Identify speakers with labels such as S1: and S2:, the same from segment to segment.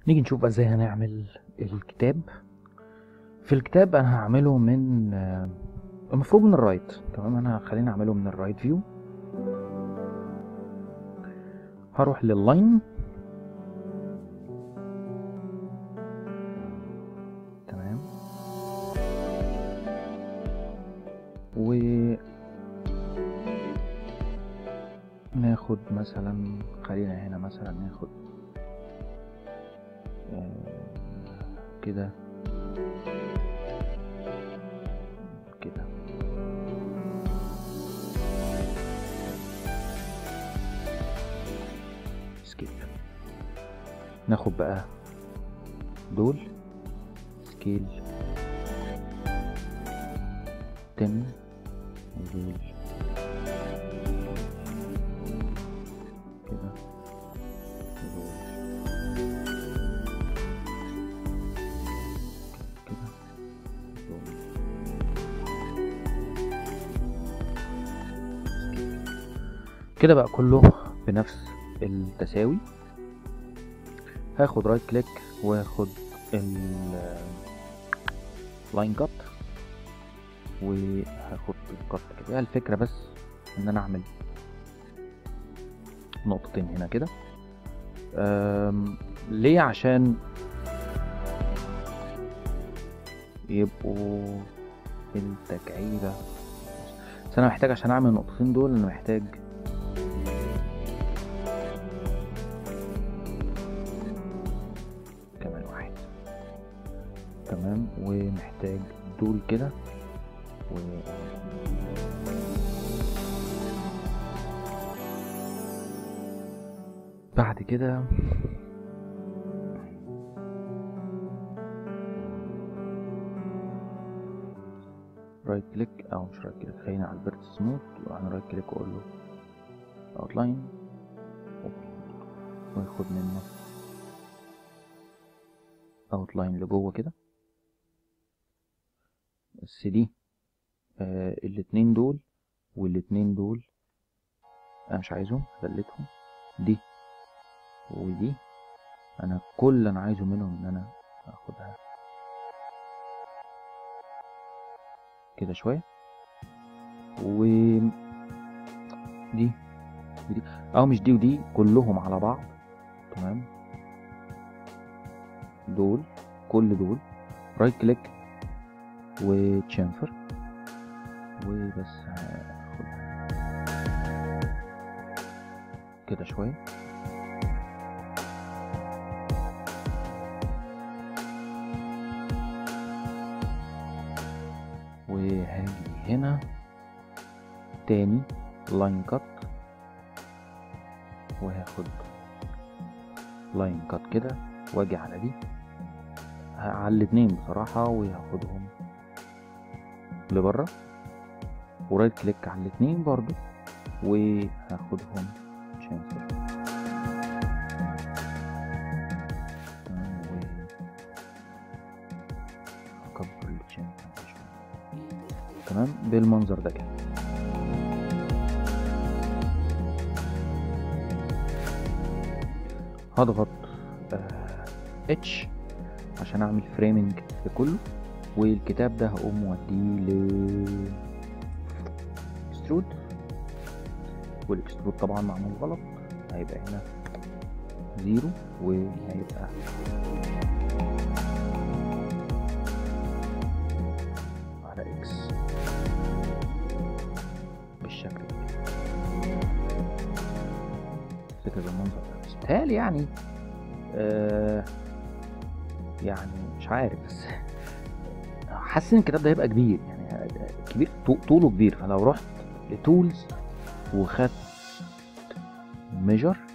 S1: نيجي نشوف بقى ازاي هنعمل الكتاب في الكتاب انا هعمله من آه، المفروض من الرايت تمام انا خليني اعمله من الرايت فيو هروح لللاين تمام و ناخد مثلا خلينا هنا مثلا ناخد آه، كده كده سكيل ناخد بقى دول سكيل تم ودول كده ودول كده دول كده بقى كله بنفس التساوي هاخد رايت كليك واخد اللاين كات وهاخد الكات كده هي الفكرة بس ان انا اعمل نقطتين هنا كده أم، ليه عشان يبقوا في التكعيبة بس انا محتاج عشان اعمل النقطتين دول انا محتاج كمان واحد تمام ومحتاج دول كده و بعد كده رايت كليك او مش رايت كليك خلينا على الفيرت سموث وانا رايت كليك واقول له اوتلاين وياخد منه اوتلاين لجوه كده بس دي آه الاتنين دول والاتنين دول انا مش عايزهم خليتهم دي ودي انا كل اللي انا عايزه منهم ان انا اخدها كده شويه و دي ودي او مش دي ودي كلهم على بعض تمام دول كل دول رايت كليك وتشامفر وبس هاخدها كده شويه وهاجي هنا تاني لاين كات وهاخد لاين كات كده واجي على دي ه- على الاتنين بصراحة وهاخدهم لبره ورايت كليك على الاتنين برضو وهاخدهم شانسر هكبر الشانسر شوية تمام بالمنظر ده كده هضغط اتش عشان اعمل فريمنج لكله والكتاب ده هقوم موديه ل اكسترود والاكسترود طبعا معمول غلط هيبقى هنا زيرو وهيبقى على اكس بالشكل ده كده بالمنظر ده بس بيتهيألي يعني آه يعني مش عارف بس حاسس ان الكتاب ده هيبقى كبير يعني كبير طو- طوله كبير فلو رحت لتولز وخدت ميجر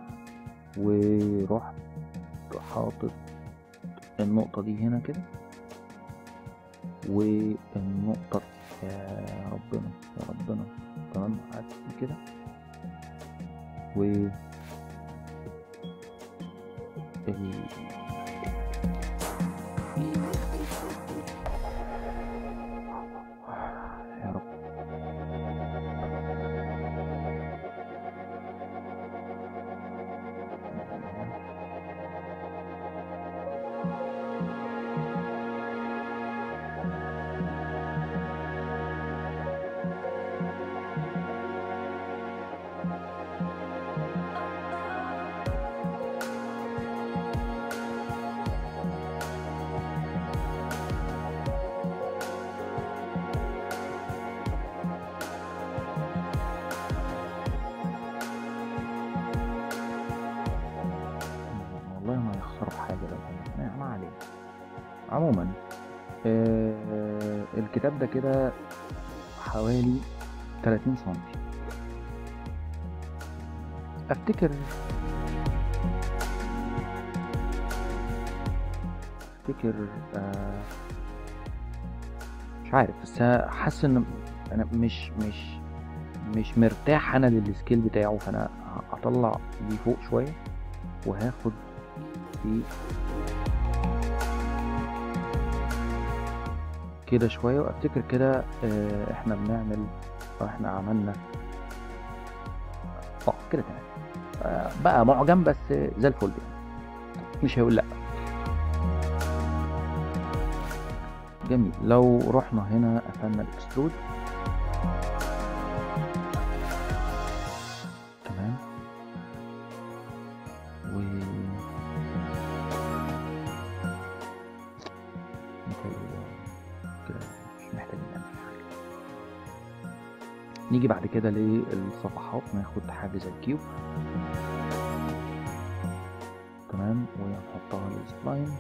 S1: ورحت حاطط النقطة دي هنا كده والنقطة يا ربنا يا ربنا تمام قعدت دي كده و ال... يا رب هيخسروا حاجة لو هم ما ما علينا عموما آه الكتاب ده كده حوالي 30 سنتي افتكر افتكر آه مش عارف بس حاسس ان انا مش مش مش مرتاح انا للسكيل بتاعه فانا هطلع دي فوق شويه وهاخد دي كده شويه وافتكر كده آه، احنا بنعمل أو احنا عملنا اه كده تمام آه، بقى معجم بس زي الفل يعني مش هيقول لا جميل لو رحنا هنا قفلنا الاكسترود تمام و متهيألي كده مش محتاجين نعمل حاجة نيجي بعد كده للصفحات ناخد حاجة زي الكيوب تمام ونحطها للسبلاين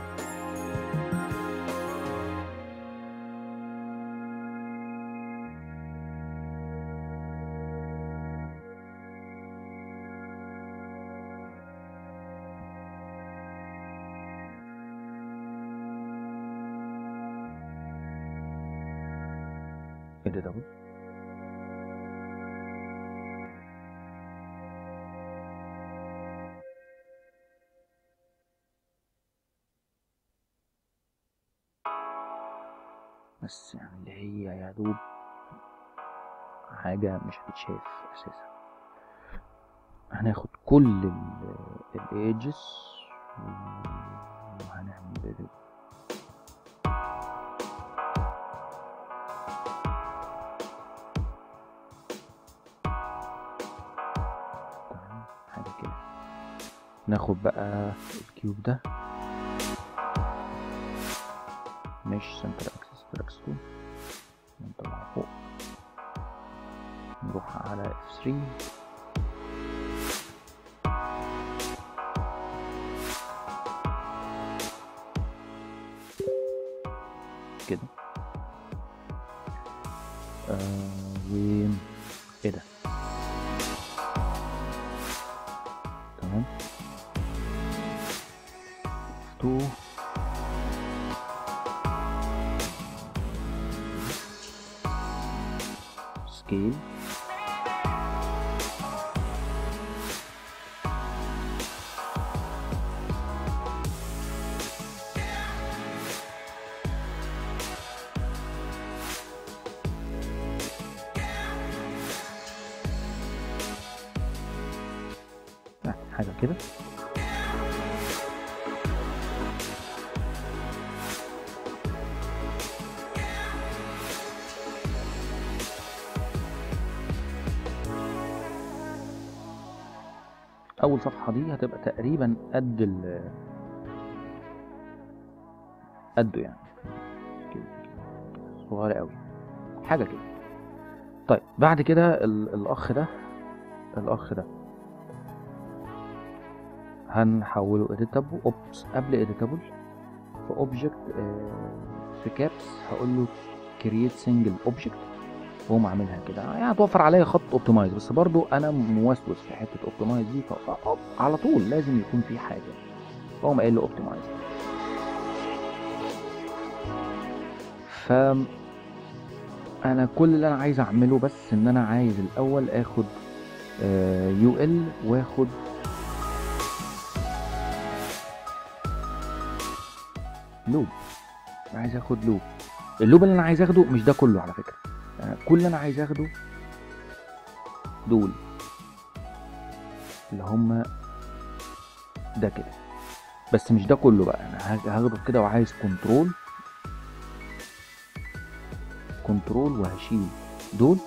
S1: editable بس يعني اللي هي يا دوب حاجة مش هتتشاف أساسا هناخد كل الايدجز وهنعمل edit. تمام حاجة كده ناخد بقى الكيوب ده مش سنتر اكسس تراكس 2 نطلعه فوق نروح على F3 كده آه و ايه ده تمام تو سكيل حاجة كده اول صفحه دي هتبقى تقريبا قد ال قده يعني كده صغيره قوي حاجه كده طيب بعد كده ال- الاخ ده الاخ ده هنحوله editable اوبس قبل editable في object آه، في كابس هقول له create single object واقوم عاملها كده يعني هتوفر عليا خط اوبتمايز بس برضو انا موسوس في حته اوبتمايز دي ف- على طول لازم يكون في حاجه فاقوم قايل له اوبتمايز ف انا كل اللي انا عايز اعمله بس ان انا عايز الاول اخد يو ال واخد لوب عايز اخد لوب اللوب اللي انا عايز اخده مش ده كله على فكره يعني كل اللي انا عايز اخده دول اللي هم ده كده بس مش ده كله بقى انا هاخ- هاخده كده وعايز كنترول كنترول وهشيل دول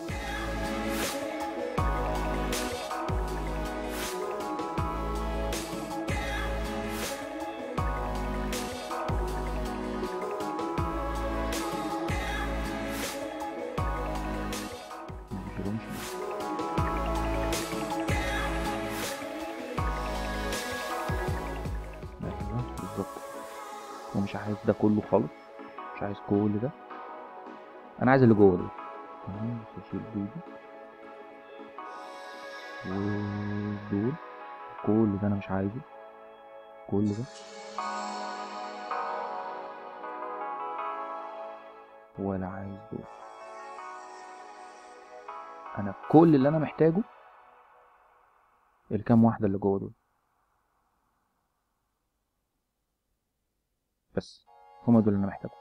S1: ما نشيلهمش. ومش عايز ده كله خالص مش عايز كل ده انا عايز اللي جوه ده تمام بس اشيل دي دي ودول كل ده انا مش عايزه كل ده ولا عايز دول انا كل اللي انا محتاجه الكام واحدة اللي جوه دول بس هما دول اللي انا محتاجهم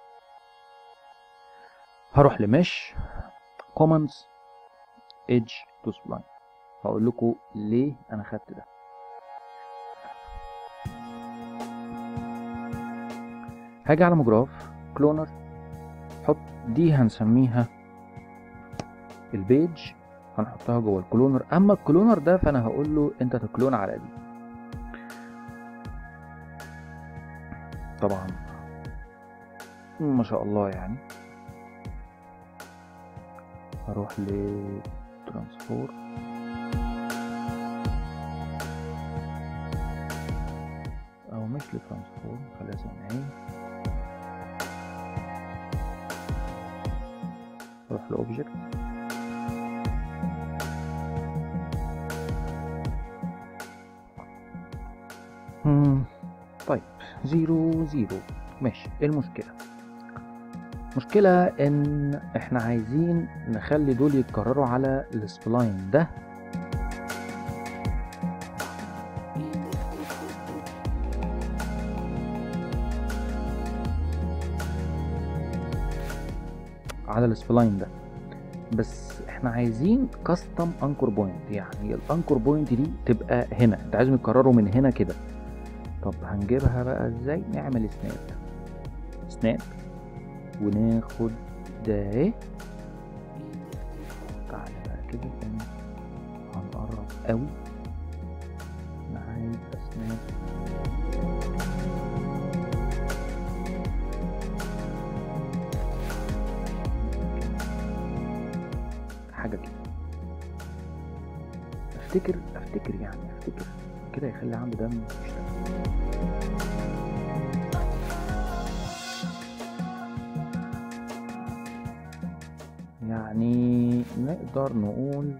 S1: هروح لمش commands edge to spline هقول لكم ليه انا خدت ده هاجي على مجراف كلونر حط دي هنسميها البيج هنحطها جوه الكلونر اما الكلونر ده فانا هقول له انت تكلون على دي طبعا ما شاء الله يعني هروح ل ترانسفور او مش لترانسفور خليها سمعين اروح لاوبجكت طيب زيرو زيرو ماشي ايه المشكلة مشكلة ان احنا عايزين نخلي دول يتكرروا على السبلاين ده على السبلاين ده بس احنا عايزين كاستم انكور بوينت يعني الانكور بوينت دي تبقى هنا انت عايزهم يتكرروا من هنا كده طب هنجيبها بقى ازاي نعمل سناب سناب وناخد ده اهي تعالى بقى كده تاني هنقرب قوي انا عايز سناب حاجه كده افتكر افتكر يعني افتكر كده يخلي عنده دم يشتغل يعني نقدر نقول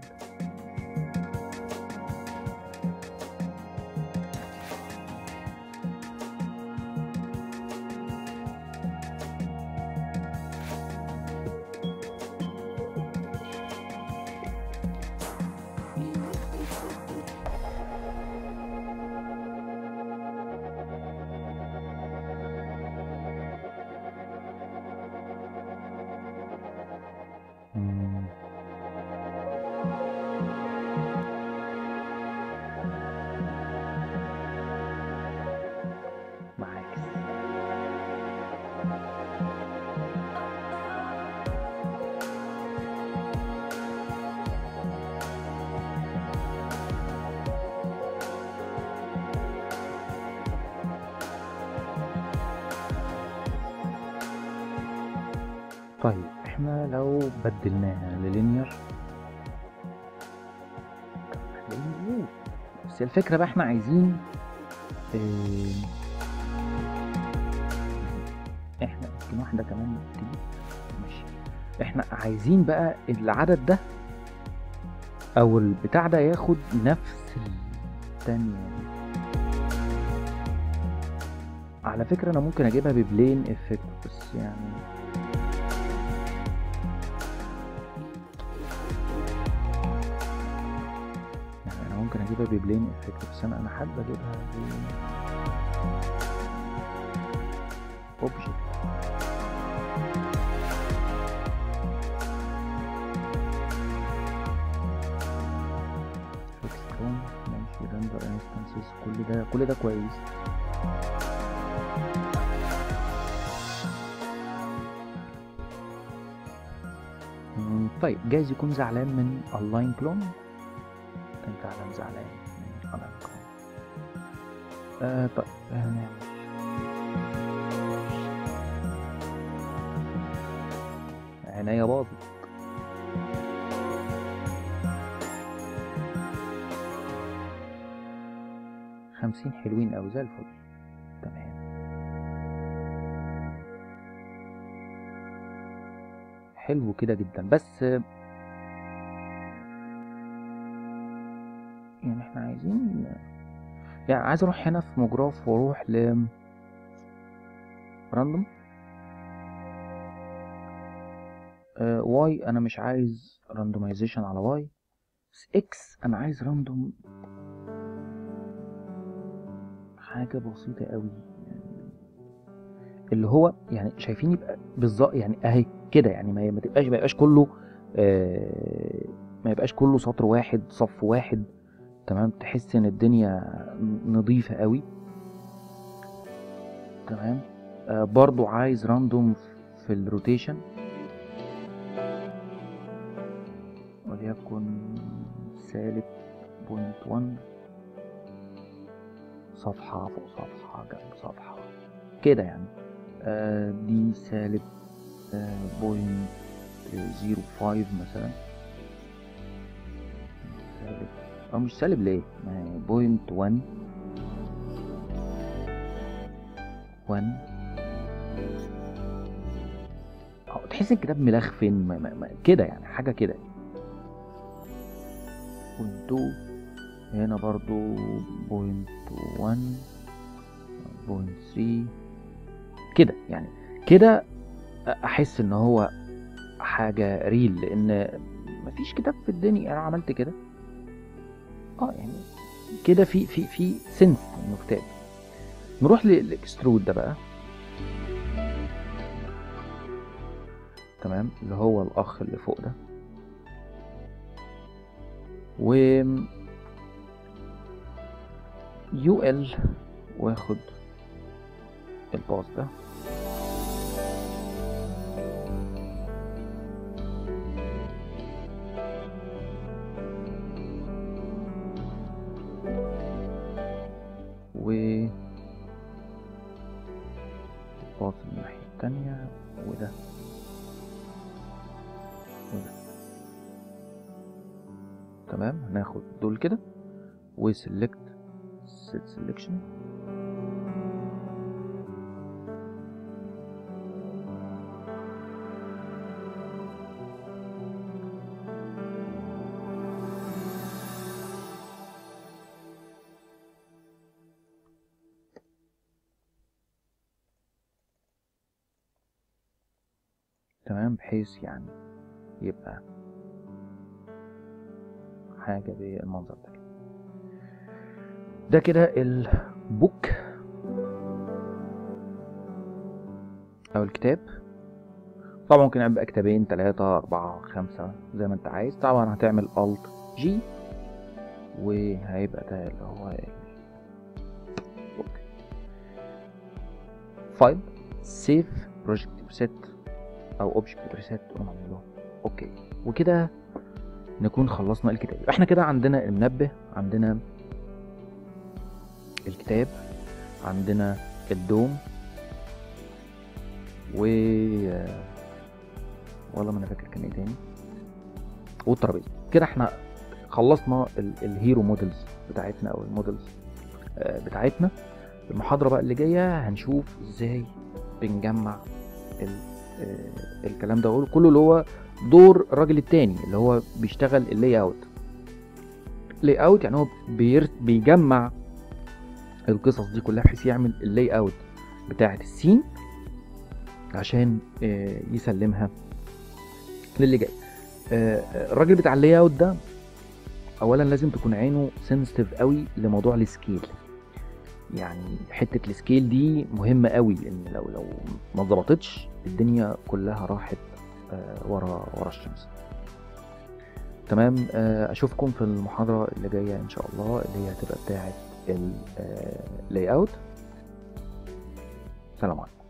S1: مم. معاك طيب احنا لو بدلناها للينير بس الفكرة بقى احنا عايزين اه احنا يمكن واحدة كمان تيجي ماشي احنا عايزين بقى العدد ده او البتاع ده ياخد نفس التانية دي على فكرة انا ممكن اجيبها ببلين افكت بس يعني يعني انا ممكن اجيبها ببلين افكت بس انا انا حابب اجيبها ب اوبجكت فيكس كلون ماشي ريندر انستنسز كل ده كل ده كويس مم، طيب جايز يكون زعلان من اونلاين كلون كان فعلا زعلان من اونلاين كلون آه طيب هنعمل عينيا باظت خمسين حلوين أوي زي الفل تمام حلو كده جدا بس يعني احنا عايزين يعني عايز اروح هنا في مجراف واروح ل راندوم واي انا مش عايز راندومايزيشن على واي بس اكس انا عايز راندوم حاجه بسيطه قوي يعني اللي هو يعني شايفين يبقى بالظبط يعني اهي كده يعني ما ما تبقاش ما يبقاش كله آه ما يبقاش كله سطر واحد صف واحد تمام تحس ان الدنيا نظيفه قوي تمام آه برضو عايز راندوم في الروتيشن وليكن سالب بوينت 1 صفحة فوق صفحة جنب صفحة كده يعني آه دي سالب بوينت زيرو فايف مثلا سالب أو مش سالب ليه؟ ما هي بوينت 1 1 أو تحس الكتاب ملخفن ما- ما- ما- كده يعني حاجة كده بوينت 2 هنا برضو بوينت 1 بوينت 3 كده يعني كده احس ان هو حاجة ريل لان مفيش كتاب في الدنيا انا عملت كده اه يعني كده في في في سنس انه كتاب نروح للاكسترود ده بقى تمام اللي هو الاخ اللي فوق ده و يو ال واخد الباص ده و الباص من الناحية التانية وده وده تمام هناخد دول كده وسلكت set selection تمام بحيث يعني يبقى حاجة بالمنظر ده كده. ده كده البوك او الكتاب طبعا ممكن يبقى كتابين تلاتة أربعة خمسة زي ما انت عايز طبعا هتعمل Alt G وهيبقى ده اللي هو البوك فايل سيف بروجكت بريسيت او اوبجكت بريسيت تقوم عامله اوكي وكده نكون خلصنا الكتاب يبقى احنا كده عندنا المنبه عندنا الكتاب عندنا الدوم و والله ما انا فاكر كان ايه تاني والترابيزه كده احنا خلصنا ال- الهيرو موديلز بتاعتنا او الموديلز آه، بتاعتنا المحاضره بقى اللي جايه هنشوف ازاي بنجمع ال- آه، الكلام ده كله اللي هو دور الراجل التاني اللي هو بيشتغل اللاي اوت لاي اوت يعني هو بير بيجمع القصص دي كلها بحيث يعمل اللاي اوت بتاعه السين عشان آه، يسلمها للي جاي آه، آه، الراجل بتاع اللاي اوت ده اولا لازم تكون عينه سنسيتيف قوي لموضوع السكيل يعني حته السكيل دي مهمه قوي لان لو لو ما ظبطتش الدنيا كلها راحت آه، ورا ورا الشمس تمام آه، اشوفكم في المحاضره اللي جايه ان شاء الله اللي هي هتبقى بتاعه اللاي اوت سلام عليكم